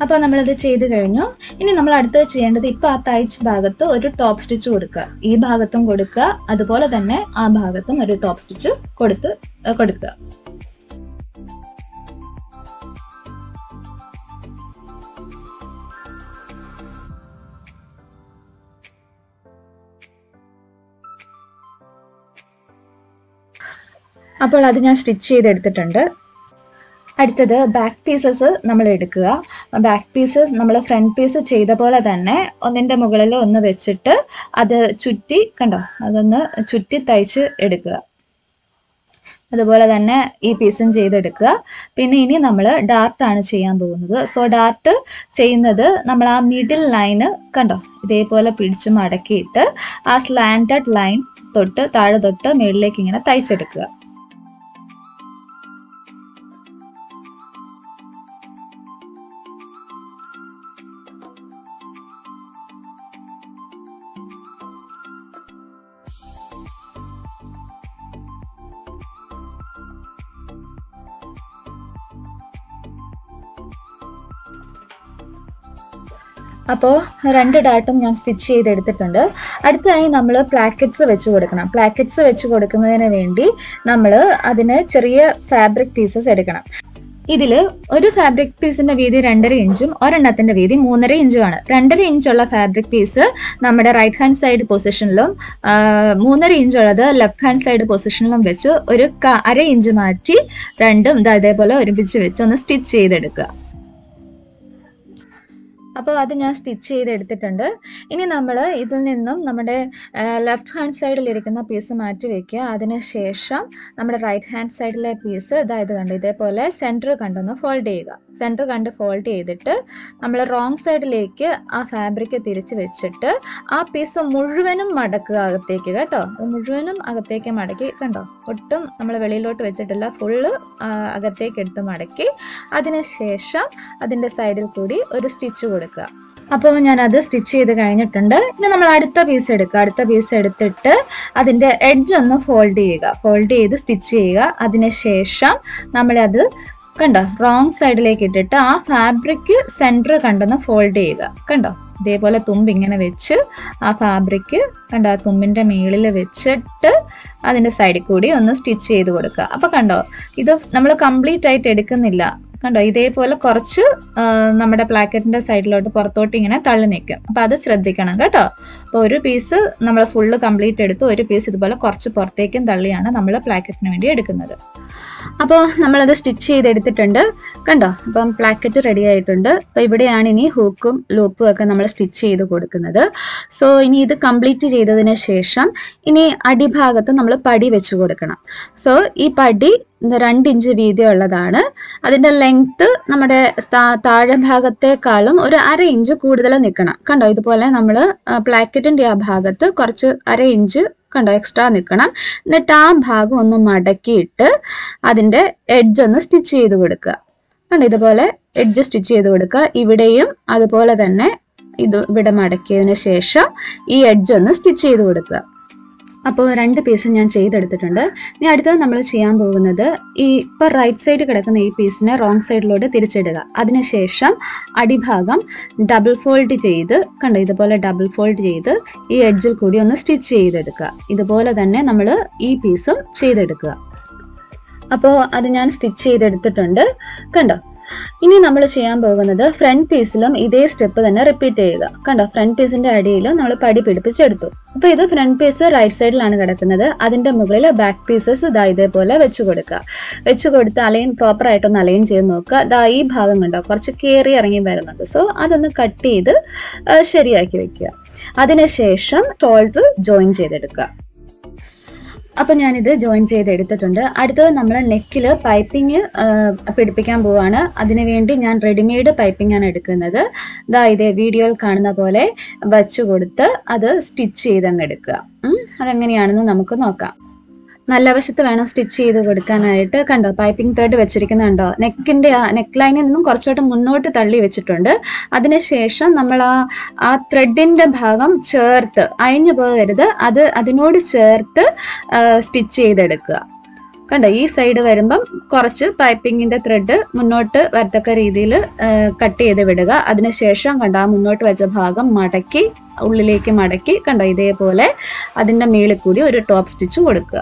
അപ്പോൾ നമ്മളിത് ചെയ്ത് കഴിഞ്ഞു ഇനി നമ്മൾ അടുത്തത് ചെയ്യേണ്ടത് ഇപ്പോൾ ആ തയ്ച്ച ഭാഗത്ത് ഒരു ടോപ്പ് സ്റ്റിച്ച് കൊടുക്കുക ഈ ഭാഗത്തും കൊടുക്കുക അതുപോലെ തന്നെ ആ ഭാഗത്തും ഒരു ടോപ്പ് സ്റ്റിച്ച് കൊടുത്ത് ഏഹ് കൊടുക്കുക അപ്പോൾ അത് ഞാൻ സ്റ്റിച്ച് ചെയ്തെടുത്തിട്ടുണ്ട് അടുത്തത് ബാക്ക് പീസസ് നമ്മൾ എടുക്കുക ബാക്ക് പീസ് നമ്മൾ ഫ്രണ്ട് പീസ് ചെയ്ത പോലെ തന്നെ ഒന്നിൻ്റെ മുകളിൽ ഒന്ന് വെച്ചിട്ട് അത് ചുറ്റി കണ്ടോ അതൊന്ന് ചുറ്റി തയ്ച്ച് എടുക്കുക അതുപോലെ തന്നെ ഈ പീസും ചെയ്തെടുക്കുക പിന്നെ ഇനി നമ്മൾ ഡാർട്ടാണ് ചെയ്യാൻ പോകുന്നത് സോ ഡാർട്ട് ചെയ്യുന്നത് നമ്മൾ ആ മിഡിൽ ലൈന് കണ്ടോ ഇതേപോലെ പിടിച്ച് മടക്കിയിട്ട് ആ സ്ലാൻഡഡ് ലൈൻ തൊട്ട് താഴെ തൊട്ട് മുകളിലേക്ക് ഇങ്ങനെ തയ്ച്ചെടുക്കുക അപ്പോൾ രണ്ട് ഡാട്ടും ഞാൻ സ്റ്റിച്ച് ചെയ്തെടുത്തിട്ടുണ്ട് അടുത്തതായി നമ്മൾ പ്ലാക്കറ്റ്സ് വെച്ച് കൊടുക്കണം പ്ലാക്കറ്റ്സ് വെച്ച് കൊടുക്കുന്നതിന് വേണ്ടി നമ്മൾ അതിന് ചെറിയ ഫാബ്രിക് പീസസ് എടുക്കണം ഇതിൽ ഒരു ഫാബ്രിക് പീസിന്റെ വീതി രണ്ടര ഇഞ്ചും ഒരെണ്ണത്തിന്റെ വീതി മൂന്നര ഇഞ്ചുമാണ് രണ്ടര ഇഞ്ചുള്ള ഫാബ്രിക് പീസ് നമ്മുടെ റൈറ്റ് ഹാൻഡ് സൈഡ് പൊസിഷനിലും മൂന്നര ഇഞ്ചുള്ളത് ലെഫ്റ്റ് ഹാൻഡ് സൈഡ് പൊസിഷനിലും വെച്ച് ഒരു ക- അര ഇഞ്ച് മാറ്റി രണ്ടും ഇതാ ഇതേപോലെ ഒരുമിച്ച് വെച്ച് ഒന്ന് സ്റ്റിച്ച് ചെയ്തെടുക്കുക അപ്പോൾ അത് ഞാൻ സ്റ്റിച്ച് ചെയ്തെടുത്തിട്ടുണ്ട് ഇനി നമ്മൾ ഇതിൽ നിന്നും നമ്മുടെ ലെഫ്റ്റ് ഹാൻഡ് സൈഡിൽ ഇരിക്കുന്ന പീസ് മാറ്റി വെക്കുക അതിനുശേഷം നമ്മുടെ റൈറ്റ് ഹാൻഡ് സൈഡിലെ പീസ് ഇതായത് കണ്ട് ഇതേപോലെ സെൻറ്റർ കണ്ടൊന്ന് ഫോൾഡ് ചെയ്യുക സെൻറ്റർ കണ്ട് ഫോൾഡ് ചെയ്തിട്ട് നമ്മൾ റോങ് സൈഡിലേക്ക് ആ ഫാബ്രിക് തിരിച്ച് വെച്ചിട്ട് ആ പീസ് മുഴുവനും മടക്കുക അകത്തേക്ക് കേട്ടോ അത് മുഴുവനും അകത്തേക്ക് മടക്കി കണ്ടോ ഒട്ടും നമ്മൾ വെളിയിലോട്ട് വെച്ചിട്ടില്ല ഫുള്ള് അകത്തേക്ക് എടുത്ത് മടക്കി അതിനുശേഷം അതിൻ്റെ സൈഡിൽ കൂടി ഒരു സ്റ്റിച്ച് കൊടുക്കുക അപ്പോൾ ഞാൻ അത് സ്റ്റിച്ച് ചെയ്ത് കഴിഞ്ഞിട്ടുണ്ട് ഇനി നമ്മൾ അടുത്ത പീസ് എടുക്കുക അടുത്ത പീസ് എടുത്തിട്ട് അതിൻ്റെ എഡ്ജ് ഒന്ന് ഫോൾഡ് ചെയ്യുക ഫോൾഡ് ചെയ്ത് സ്റ്റിച്ച് ചെയ്യുക അതിനുശേഷം നമ്മളത് കണ്ടോ റോങ് സൈഡിലേക്ക് ഇട്ടിട്ട് ആ ഫാബ്രിക് സെൻറ്റർ കണ്ടൊന്ന് ഫോൾഡ് ചെയ്യുക കണ്ടോ ഇതേപോലെ തുമ്പ് ഇങ്ങനെ വെച്ച് ആ ഫാബ്രിക് കണ്ടോ ആ തുമ്പിൻ്റെ മുകളിൽ വെച്ചിട്ട് അതിൻ്റെ സൈഡിൽ കൂടി ഒന്ന് സ്റ്റിച്ച് ചെയ്ത് കൊടുക്കുക അപ്പോൾ കണ്ടോ ഇത് നമ്മൾ കംപ്ലീറ്റ് ആയിട്ട് എടുക്കുന്നില്ല കണ്ടോ ഇതേപോലെ കുറച്ച് ആ, നമ്മുടെ പ്ലാക്കറ്റിന്റെ സൈഡിലോട്ട് പുറത്തോട്ട് ഇങ്ങനെ തള്ളി നിൽക്കും അപ്പൊ അത് ശ്രദ്ധിക്കണം കേട്ടോ അപ്പോൾ ഒരു പീസ് നമ്മൾ ഫുള്ള് കംപ്ലീറ്റ് എടുത്തു ഒരു പീസ് ഇതുപോലെ കുറച്ച് പുറത്തേക്കും തള്ളിയാണ് നമ്മൾ പ്ലാക്കറ്റിന് വേണ്ടി എടുക്കുന്നത് അപ്പോൾ നമ്മളത് സ്റ്റിച്ച് ചെയ്തെടുത്തിട്ടുണ്ട് കണ്ടോ അപ്പം പ്ലാക്കറ്റ് റെഡി ആയിട്ടുണ്ട് അപ്പോൾ ഇവിടെയാണ് ഇനി ഹൂക്കും ലൂപ്പും ഒക്കെ നമ്മൾ സ്റ്റിച്ച് ചെയ്ത് കൊടുക്കുന്നത് സോ ഇനി ഇത് കംപ്ലീറ്റ് ചെയ്തതിന് ശേഷം ഇനി അടിഭാഗത്ത് നമ്മൾ പടി വെച്ച് കൊടുക്കണം സോ ഈ പടി രണ്ട് ഇഞ്ച് വീതിയുള്ളതാണ് അതിൻ്റെ ലെങ്ത്ത് നമ്മുടെ താ- താഴെ ഭാഗത്തേക്കാളും ഒരു അര ഇഞ്ച് കൂടുതൽ നിൽക്കണം കണ്ടോ ഇതുപോലെ നമ്മൾ പ്ലാക്കറ്റിൻ്റെ ആ ഭാഗത്ത് കുറച്ച് അര ഇഞ്ച് കണ്ടോ എക്സ്ട്രാ നിൽക്കണം എന്നിട്ട് ആ ഭാഗം ഒന്ന് മടക്കിയിട്ട് അതിൻ്റെ എഡ്ജ് ഒന്ന് സ്റ്റിച്ച് ചെയ്ത് കൊടുക്കുക കണ്ടോ ഇതുപോലെ എഡ്ജ് സ്റ്റിച്ച് ചെയ്ത് കൊടുക്കുക ഇവിടെയും അതുപോലെ തന്നെ ഇത് ഇവിടെ മടക്കിയതിന് ശേഷം ഈ എഡ്ജ് ഒന്ന് സ്റ്റിച്ച് ചെയ്ത് കൊടുക്കുക അപ്പോൾ രണ്ട് പീസ് ഞാൻ ചെയ്തെടുത്തിട്ടുണ്ട് ഇനി അടുത്തത് നമ്മൾ ചെയ്യാൻ പോകുന്നത് ഈ ഇപ്പോൾ റൈറ്റ് സൈഡ് കിടക്കുന്ന ഈ പീസിനെ റോങ് സൈഡിലോട്ട് തിരിച്ചിടുക അതിനുശേഷം അടിഭാഗം ഡബിൾ ഫോൾഡ് ചെയ്ത് കണ്ടോ ഇതുപോലെ ഡബിൾ ഫോൾഡ് ചെയ്ത് ഈ എഡ്ജിൽ കൂടി ഒന്ന് സ്റ്റിച്ച് ചെയ്തെടുക്കുക ഇതുപോലെ തന്നെ നമ്മൾ ഈ പീസും ചെയ്തെടുക്കുക അപ്പോൾ അത് ഞാൻ സ്റ്റിച്ച് ചെയ്തെടുത്തിട്ടുണ്ട് കണ്ടോ ഇനി നമ്മൾ ചെയ്യാൻ പോകുന്നത് ഫ്രണ്ട് പീസിലും ഇതേ സ്റ്റെപ്പ് തന്നെ റിപ്പീറ്റ് ചെയ്യുക കണ്ടോ ഫ്രണ്ട് പീസിന്റെ അടിയിലും നമ്മൾ പടി പിടിപ്പിച്ചെടുത്തു അപ്പൊ ഇത് ഫ്രണ്ട് പീസ് റൈറ്റ് സൈഡിലാണ് കിടക്കുന്നത് അതിന്റെ മുകളിൽ ബാക്ക് പീസസ് ഇതാ ഇതേപോലെ വെച്ച് കൊടുക്കുക വെച്ച് കൊടുത്ത് അലൈൻ പ്രോപ്പർ ആയിട്ടൊന്ന് അലൈൻ ചെയ്ത് നോക്കുക ദാ ഈ ഭാഗം കണ്ടോ കുറച്ച് കയറി ഇറങ്ങി വരുന്നുണ്ട് സോ അതൊന്ന് കട്ട് ചെയ്ത് ആ, ശരിയാക്കി വെക്കുക അതിനുശേഷം ഷോൾഡർ ജോയിൻ ചെയ്തെടുക്കുക അപ്പോൾ ഞാനിത് ജോയിൻ ചെയ്ത് എടുത്തിട്ടുണ്ട് അടുത്തത് നമ്മൾ നെക്കിൽ പൈപ്പിംഗ് പിടിപ്പിക്കാൻ പോവാണ് അതിനുവേണ്ടി ഞാൻ റെഡിമെയ്ഡ് പൈപ്പിംഗ് ആണ് എടുക്കുന്നത് ദാ ഇതേ വീഡിയോയിൽ കാണുന്ന പോലെ വച്ചു കൊടുത്ത് അത് സ്റ്റിച്ച് ചെയ്തങ്ങ് എടുക്കുക ഉം. അതെങ്ങനെയാണെന്ന് നമുക്ക് നോക്കാം നല്ല വശത്ത് വേണം സ്റ്റിച്ച് ചെയ്ത് കൊടുക്കാനായിട്ട് കണ്ടോ പൈപ്പിംഗ് ത്രെഡ് വെച്ചിരിക്കുന്നുണ്ടോ നെക്കിന്റെ ആ നെക്ക് ലൈനിൽ നിന്നും കുറച്ചുകൂടെ മുന്നോട്ട് തള്ളി വെച്ചിട്ടുണ്ട് അതിനുശേഷം നമ്മൾ ആ ആ ത്രെഡിന്റെ ഭാഗം ചേർത്ത് അയഞ്ഞു പോകരുത് അത് അതിനോട് ചേർത്ത് സ്റ്റിച്ച് ചെയ്തെടുക്കുക കണ്ടോ ഈ സൈഡ് വരുമ്പം കുറച്ച് പൈപ്പിങ്ങിന്റെ ത്രെഡ് മുന്നോട്ട് വരത്തക്ക രീതിയിൽ കട്ട് ചെയ്ത് വിടുക അതിനുശേഷം കണ്ടോ ആ മുന്നോട്ട് വെച്ച ഭാഗം മടക്കി ഉള്ളിലേക്ക് മടക്കി കണ്ടോ ഇതേപോലെ അതിന്റെ മേളിൽ കൂടി ഒരു ടോപ്പ് സ്റ്റിച്ച് കൊടുക്കുക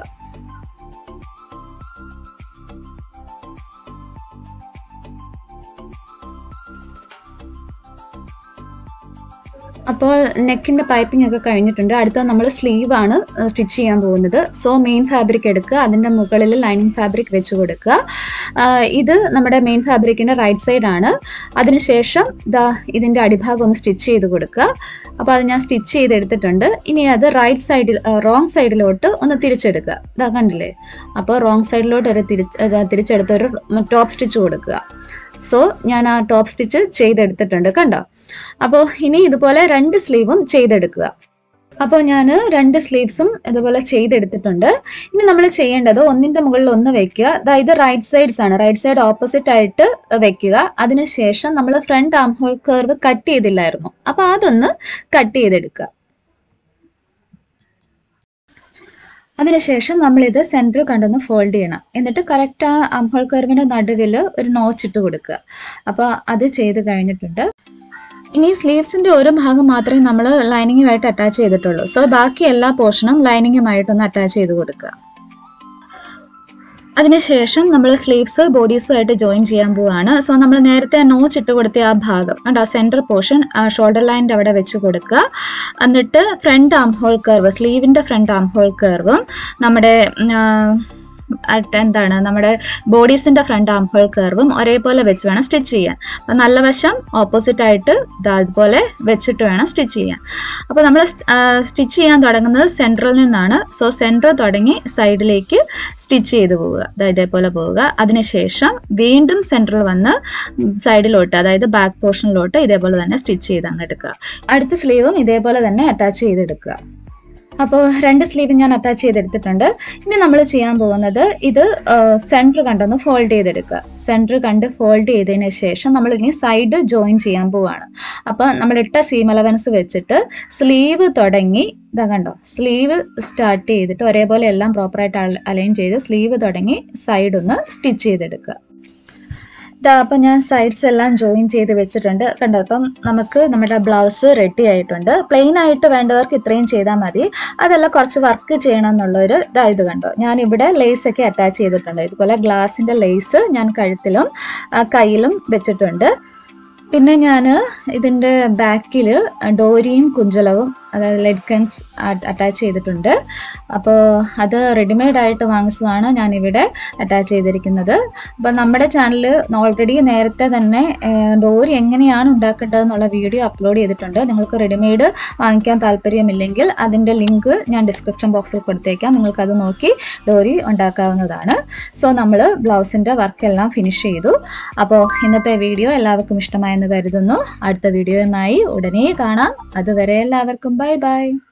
അപ്പോൾ നെക്കിന്റെ പൈപ്പിംഗ് ഒക്കെ കഴിഞ്ഞിട്ടുണ്ട് അടുത്ത നമ്മൾ സ്ലീവ് ആണ് സ്റ്റിച്ച് ചെയ്യാൻ പോകുന്നത് സോ മെയിൻ ഫാബ്രിക് എടുക്കുക അതിന്റെ മുകളിൽ ലൈനിങ് ഫാബ്രിക് വെച്ച് കൊടുക്കുക ആ, ഇത് നമ്മുടെ മെയിൻ ഫാബ്രിക്കിന്റെ റൈറ്റ് സൈഡ് ആണ് അതിനുശേഷം ദാ ഇതിന്റെ അടിഭാഗം ഒന്ന് സ്റ്റിച്ച് ചെയ്ത് കൊടുക്കുക അപ്പോൾ അത് ഞാൻ സ്റ്റിച്ച് ചെയ്തെടുത്തിട്ടുണ്ട് ഇനി അത് റൈറ്റ് സൈഡിൽ റോങ് സൈഡിലോട്ട് ഒന്ന് തിരിച്ചെടുക്കുക ഇതാ കണ്ടില്ലേ അപ്പോൾ റോങ് സൈഡിലോട്ട് ഒരു തിരിച്ച് ആ, തിരിച്ചെടുത്ത് ഒരു ടോപ്പ് സ്റ്റിച്ച് കൊടുക്കുക സോ ഞാൻ ആ ടോപ്പ് സ്റ്റിച്ച് ചെയ്തെടുത്തിട്ടുണ്ട് കണ്ടോ അപ്പോൾ ഇനി ഇതുപോലെ രണ്ട് സ്ലീവും ചെയ്തെടുക്കുക അപ്പോൾ ഞാൻ രണ്ട് സ്ലീവ്സും ഇതുപോലെ ചെയ്തെടുത്തിട്ടുണ്ട് ഇനി നമ്മൾ ചെയ്യേണ്ടത് ഒന്നിന്റെ മുകളിൽ ഒന്ന് വെക്കുക ദാ ഇത് റൈറ്റ് സൈഡ്സ് ആണ് റൈറ്റ് സൈഡ് ഓപ്പോസിറ്റ് ആയിട്ട് വെക്കുക അതിനുശേഷം നമ്മൾ front arm hole curve cut ചെയ്തില്ലായിരുന്നു അപ്പോൾ അതൊന്ന് കട്ട് ചെയ്തെടുക്കുക അതിനുശേഷം നമ്മൾ ഇത് സെൻറ്റർ കണ്ടൊന്ന് ഫോൾഡ് ചെയ്യണം എന്നിട്ട് കറക്റ്റ് ആ അംഹോൾ കർവിന്റെ നടുവിൽ ഒരു നോച്ച് ഇട്ട് കൊടുക്കുക അപ്പോൾ അത് ചെയ്ത് കഴിഞ്ഞിട്ടുണ്ട് ഇനി സ്ലീവ്സിന്റെ ഒരു ഭാഗം മാത്രമേ നമ്മൾ ലൈനിങ്ങുമായിട്ട് അറ്റാച്ച് ചെയ്തിട്ടുള്ളൂ സോ ബാക്കി എല്ലാ പോർഷനും ലൈനിങ്ങുമായിട്ടൊന്ന് അറ്റാച്ച് ചെയ്ത് കൊടുക്കുക അതിനുശേഷം നമ്മൾ സ്ലീവ്സ് ബോഡീസുമായിട്ട് ജോയിൻ ചെയ്യാൻ പോവുകയാണ് സോ നമ്മൾ നേരത്തെ നോച്ച് ഇട്ട് കൊടുത്ത ആ ഭാഗം കണ്ടോ സെൻറ്റർ പോർഷൻ ഷോൾഡർ ലൈനിൻ്റെ അവിടെ വെച്ച് കൊടുക്കുക എന്നിട്ട് ഫ്രണ്ട് ആം ഹോൾ കർവ് സ്ലീവിൻ്റെ ഫ്രണ്ട് ആം ഹോൾ കർവും നമ്മുടെ ഉം, ആ, at- എന്താണ് നമ്മുടെ ബോഡീസിന്റെ ഫ്രണ്ട് ആം ഹോൾ കർവും ഒരേപോലെ വെച്ച് വേണം സ്റ്റിച്ച് ചെയ്യാൻ അപ്പം നല്ല വശം ഓപ്പോസിറ്റ് ആയിട്ട് ദാ ഇതുപോലെ വെച്ചിട്ട് വേണം സ്റ്റിച്ച് ചെയ്യാൻ അപ്പോൾ നമ്മൾ സ്റ്റിച്ച് ചെയ്യാൻ തുടങ്ങുന്നത് സെൻട്രൽ നിന്നാണ് സോ സെൻട്രൽ തുടങ്ങി സൈഡിലേക്ക് സ്റ്റിച്ച് ചെയ്ത് പോവുക ദാ ഇതേപോലെ പോവുക അതിനുശേഷം വീണ്ടും സെൻട്രൽ വന്ന് സൈഡിലോട്ട് അതായത് ബാക്ക് പോർഷനിലോട്ട് ഇതേപോലെ തന്നെ സ്റ്റിച്ച് ചെയ്ത് അങ്ങ് എടുക്കുക അടുത്ത സ്ലീവും ഇതേപോലെ തന്നെ അറ്റാച്ച് ചെയ്തെടുക്കുക അപ്പോൾ രണ്ട് സ്ലീവ് ഞാൻ അറ്റാച്ച് ചെയ്തെടുത്തിട്ടുണ്ട് ഇനി നമ്മൾ ചെയ്യാൻ പോകുന്നത് ഇത് സെൻറ്റർ കണ്ടൊന്ന് ഫോൾഡ് ചെയ്തെടുക്കുക സെൻറ്റർ കണ്ട് ഫോൾഡ് ചെയ്തതിന് ശേഷം നമ്മൾ ഇനി സൈഡ് ജോയിൻ ചെയ്യാൻ പോവുകയാണ് അപ്പോൾ നമ്മൾ ഇട്ട സീം അലവൻസ് വെച്ചിട്ട് സ്ലീവ് തുടങ്ങി ഇതാ കണ്ടോ സ്ലീവ് സ്റ്റാർട്ട് ചെയ്തിട്ട് ഒരേപോലെ എല്ലാം പ്രോപ്പറായിട്ട് അലൈൻ ചെയ്ത് സ്ലീവ് തുടങ്ങി സൈഡ് ഒന്ന് സ്റ്റിച്ച് ചെയ്തെടുക്കുക ഇതാ അപ്പം ഞാൻ സൈഡ്സ് എല്ലാം ജോയിൻ ചെയ്ത് വെച്ചിട്ടുണ്ട് കണ്ടോ അപ്പം നമുക്ക് നമ്മുടെ ബ്ലൗസ് റെഡി ആയിട്ടുണ്ട് പ്ലെയിൻ ആയിട്ട് വേണ്ടവർക്ക് ഇത്രയും ചെയ്താൽ മതി അതല്ല കുറച്ച് വർക്ക് ചെയ്യണം എന്നുള്ളൊരു ഇതാ ഇത് കണ്ടോ ഞാൻ ഇവിടെ ലേസ് ഒക്കെ അറ്റാച്ച് ചെയ്തിട്ടുണ്ട് ഇതുപോലെ ഗ്ലാസിന്റെ ലേസ് ഞാൻ കഴുത്തിലും ആ, കയ്യിലും വെച്ചിട്ടുണ്ട് പിന്നെ ഞാൻ ഇതിൻ്റെ ബാക്കിൽ ഡോരിയും കുഞ്ചലവും അതായത് ലെഡ്കൻസ് അറ്റാച്ച് ചെയ്തിട്ടുണ്ട് അപ്പോൾ അത് റെഡിമെയ്ഡ് ആയിട്ട് വാങ്ങിച്ചതാണ് ഞാനിവിടെ അറ്റാച്ച് ചെയ്തിരിക്കുന്നത് അപ്പോൾ നമ്മുടെ ചാനൽ ഓൾറെഡി നേരത്തെ തന്നെ ഡോറി എങ്ങനെയാണ് ഉണ്ടാക്കേണ്ടത് എന്നുള്ള വീഡിയോ അപ്ലോഡ് ചെയ്തിട്ടുണ്ട് നിങ്ങൾക്ക് റെഡിമെയ്ഡ് വാങ്ങിക്കാൻ താല്പര്യമില്ലെങ്കിൽ അതിൻ്റെ ലിങ്ക് ഞാൻ ഡിസ്ക്രിപ്ഷൻ ബോക്സിൽ കൊടുത്തേക്കാം നിങ്ങൾക്കത് നോക്കി ഡോറി ഉണ്ടാക്കാവുന്നതാണ് സോ നമ്മൾ ബ്ലൗസിൻ്റെ വർക്കെല്ലാം ഫിനിഷ് ചെയ്തു അപ്പോൾ ഇന്നത്തെ വീഡിയോ എല്ലാവർക്കും ഇഷ്ടമായെന്ന് കരുതുന്നു അടുത്ത വീഡിയോയുമായി ഉടനെ കാണാം അതുവരെ എല്ലാവർക്കും ബൈ ബൈ